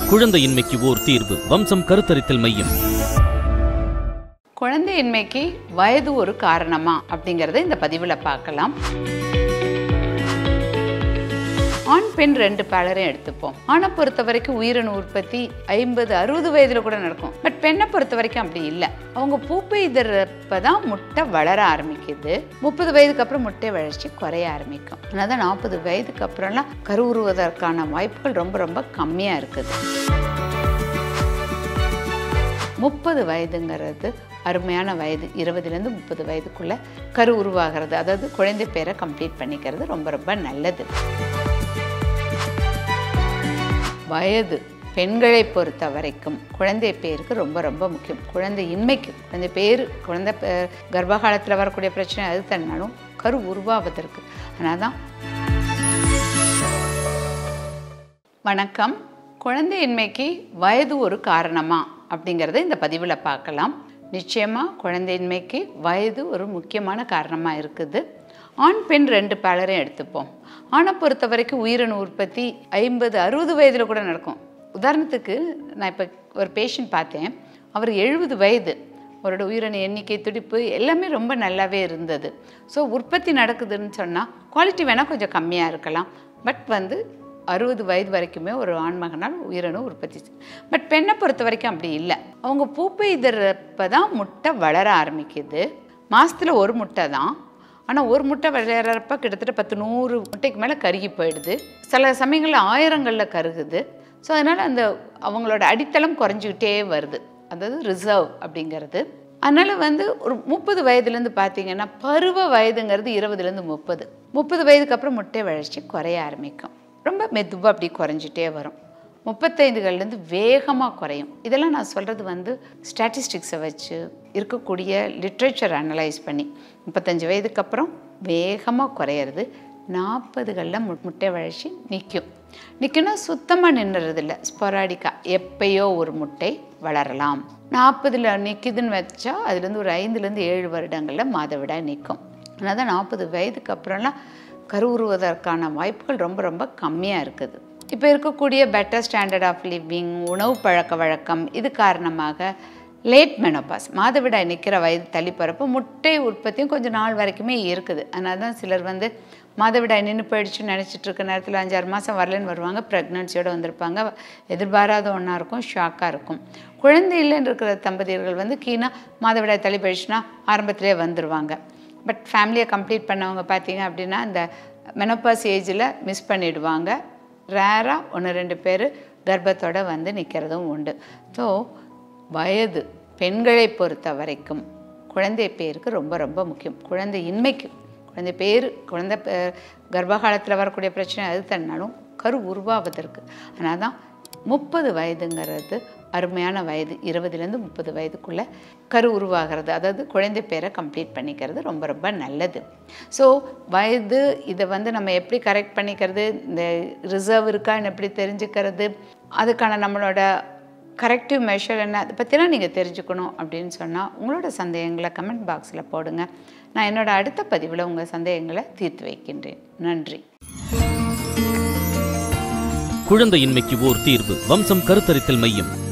குழந்தையின்மைக்கு ஓர் தீர்வு வம்சம் கருத்தரித்தல் மையம் குழந்தையின்மைக்கு வயது ஒரு காரணமா அப்படிங்கறத இந்த பதிவில் பார்க்கலாம் ஆண் பெண் ரெண்டு பேலரையும் எடுத்துப்போம் ஆணை பொறுத்த வரைக்கும் உயிரணு உற்பத்தி ஐம்பது அறுபது வயதுல கூட நடக்கும் பட் பெண்ணை பொறுத்த வரைக்கும் அப்படி இல்லை அவங்க பூப்பை இதறப்ப தான் முட்டை வளர ஆரம்பிக்குது முப்பது வயதுக்கு அப்புறம் முட்டை வளர்ச்சி குறைய ஆரம்பிக்கும் அதனால தான் நாற்பது வயதுக்கு அப்புறம்லாம் கருவுறுவதற்கான வாய்ப்புகள் ரொம்ப ரொம்ப கம்மியாக இருக்குது முப்பது வயதுங்கிறது அருமையான வயது இருபதுலேருந்து முப்பது வயதுக்குள்ள கரு உருவாகிறது அதாவது குழந்தை பேரை கம்ப்ளீட் பண்ணிக்கிறது ரொம்ப ரொம்ப நல்லது வயது பெண்களை பொறுத்த வரைக்கும் குழந்தை பேருக்கு ரொம்ப ரொம்ப முக்கியம் குழந்தை இன்மைக்கு குழந்தை பேர் குழந்தை பே- கர்ப்ப காலத்தில் வரக்கூடிய பிரச்சனை அது தன்னாலும் கரு உருவாவதற்கு அதனால தான் வணக்கம் குழந்தையின்மைக்கு வயது ஒரு காரணமா அப்படிங்கிறத இந்த பதிவில் பார்க்கலாம் நிச்சயமாக குழந்தையின்மைக்கு வயது ஒரு முக்கியமான காரணமாக இருக்குது ஆண் பெண் ரெண்டு பேலரையும் எடுத்துப்போம் ஆணை பொறுத்த வரைக்கும் உயிரணு உற்பத்தி ஐம்பது அறுபது வயதில் கூட நடக்கும் உதாரணத்துக்கு நான் இப்போ ஒரு பேஷண்ட் பார்த்தேன் அவர் எழுபது வயது அவரோட உயிரணு எண்ணிக்கை துடிப்பு எல்லாமே ரொம்ப நல்லாவே இருந்தது ஸோ உற்பத்தி நடக்குதுன்னு சொன்னால் குவாலிட்டி வேணால் கொஞ்சம் கம்மியாக இருக்கலாம் பட் வந்து அறுபது வயது வரைக்குமே ஒரு ஆண்மகனால் உயிரணு உற்பத்தி செய்யும். பட் பெண்ணை பொறுத்த வரைக்கும் அப்படி இல்லை அவங்க பூப்பை இதறப்ப தான் முட்டை வளர ஆரம்பிக்குது மாசத்துல ஒரு முட்டை தான் ஆனால் ஒரு முட்டை வளர்கிறப்ப கிட்டத்தட்ட பத்து நூறு முட்டைக்கு மேலே கருகி போயிடுது சில சமயங்களில் ஆயிரங்களில் கருகுது ஸோ அதனால் அந்த அவங்களோட அடித்தளம் குறைஞ்சிக்கிட்டே வருது அதாவது ரிசர்வ் அப்படிங்கிறது அதனால் வந்து ஒரு முப்பது வயதுலேருந்து பார்த்தீங்கன்னா பருவ வயதுங்கிறது இருபதுலேருந்து முப்பது முப்பது வயதுக்கு அப்புறம் முட்டை வளர்ச்சி குறைய ஆரம்பிக்கும் ரொம்ப மெதுவாக அப்படி குறைஞ்சிட்டே வரும் முப்பத்தைந்துகள்லேருந்து வேகமாக குறையும் இதெல்லாம் நான் சொல்கிறது வந்து ஸ்டாட்டிஸ்டிக்ஸை வச்சு இருக்கக்கூடிய லிட்ரேச்சர் அனலைஸ் பண்ணி முப்பத்தஞ்சு வயதுக்கு அப்புறம் வேகமாக குறையிறது நாற்பதுகளில் மு முட்டை வளர்ச்சி நிற்கும் நிற்கும்னா சுத்தமாக நின்றுறது இல்லை ஸ்பொராடிக்காக எப்பயோ ஒரு முட்டை வளரலாம் நாற்பதில் நிற்குதுன்னு வச்சா அதுலேருந்து ஒரு ஐந்துலேருந்து ஏழு வருடங்களில் மாதவிடாய் நிற்கும் அதனால் தான் நாற்பது வயதுக்கு அப்புறம்லாம் கருவுறுவதற்கான வாய்ப்புகள் ரொம்ப ரொம்ப கம்மியாக இருக்குது இப்போ இருக்கக்கூடிய பெட்டர் ஸ்டாண்டர்ட் ஆஃப் லிவிங் உணவு பழக்க வழக்கம் இது காரணமாக லேட் மெனோபாஸ் மாதவிடாய் நிற்கிற வயது தள்ளி போகிறப்ப முட்டை உற்பத்தியும் கொஞ்சம் நாள் வரைக்குமே இருக்குது அதனால தான் சிலர் வந்து மாதவிடாய் நின்று போயிடுச்சுன்னு நினச்சிட்டு இருக்க நேரத்தில் அஞ்சாறு மாதம் வரலன்னு வருவாங்க ப்ரெக்னன்சியோடு வந்திருப்பாங்க எதிர்பாராத ஒன்றா இருக்கும் ஷாக்காக இருக்கும் குழந்தை இல்லைன்னு இருக்கிற தம்பதியர்கள் வந்து கீனா மாதவிடாய் தள்ளி போயிடுச்சுன்னா ஆரம்பத்திலே வந்துடுவாங்க பட் ஃபேமிலியை கம்ப்ளீட் பண்ணவங்க பார்த்தீங்க அப்படின்னா இந்த மெனோபாஸ் ஏஜில் மிஸ் பண்ணிடுவாங்க ரேராக ஒன்று ரெண்டு பேர் கர்ப்பத்தோட வந்து நிற்கிறதும் உண்டு ஸோ வயது பெண்களை பொறுத்த வரைக்கும் குழந்தை பேருக்கு ரொம்ப ரொம்ப முக்கியம் குழந்தை இன்மைக்கு குழந்தை பேர் குழந்தை பே- கர்ப்ப காலத்தில் வரக்கூடிய பிரச்சனை அது தன்னாலும் கரு உருவாவதற்கு அதனால தான் முப்பது வயதுங்கிறது அருமையான வயது இருபதுலேருந்து முப்பது வயதுக்குள்ளே கரு உருவாகிறது அதாவது குழந்தை பேரை கம்ப்ளீட் பண்ணிக்கிறது ரொம்ப ரொம்ப நல்லது ஸோ வயது இதை வந்து நம்ம எப்படி கரெக்ட் பண்ணிக்கிறது இந்த ரிசர்வ் இருக்கான்னு எப்படி தெரிஞ்சுக்கிறது அதுக்கான நம்மளோட கரெக்டிவ் மெஷர் என்ன அதை பற்றிலாம் நீங்கள் தெரிஞ்சுக்கணும் அப்படின்னு சொன்னால் உங்களோட சந்தேகங்களை கமெண்ட் பாக்ஸில் போடுங்க நான் என்னோட அடுத்த பதிவில் உங்கள் சந்தேகங்களை தீர்த்து வைக்கின்றேன் நன்றி குழந்தையின்மைக்கு ஓர் தீர்வு வம்சம் கருத்தரித்தல் மையம்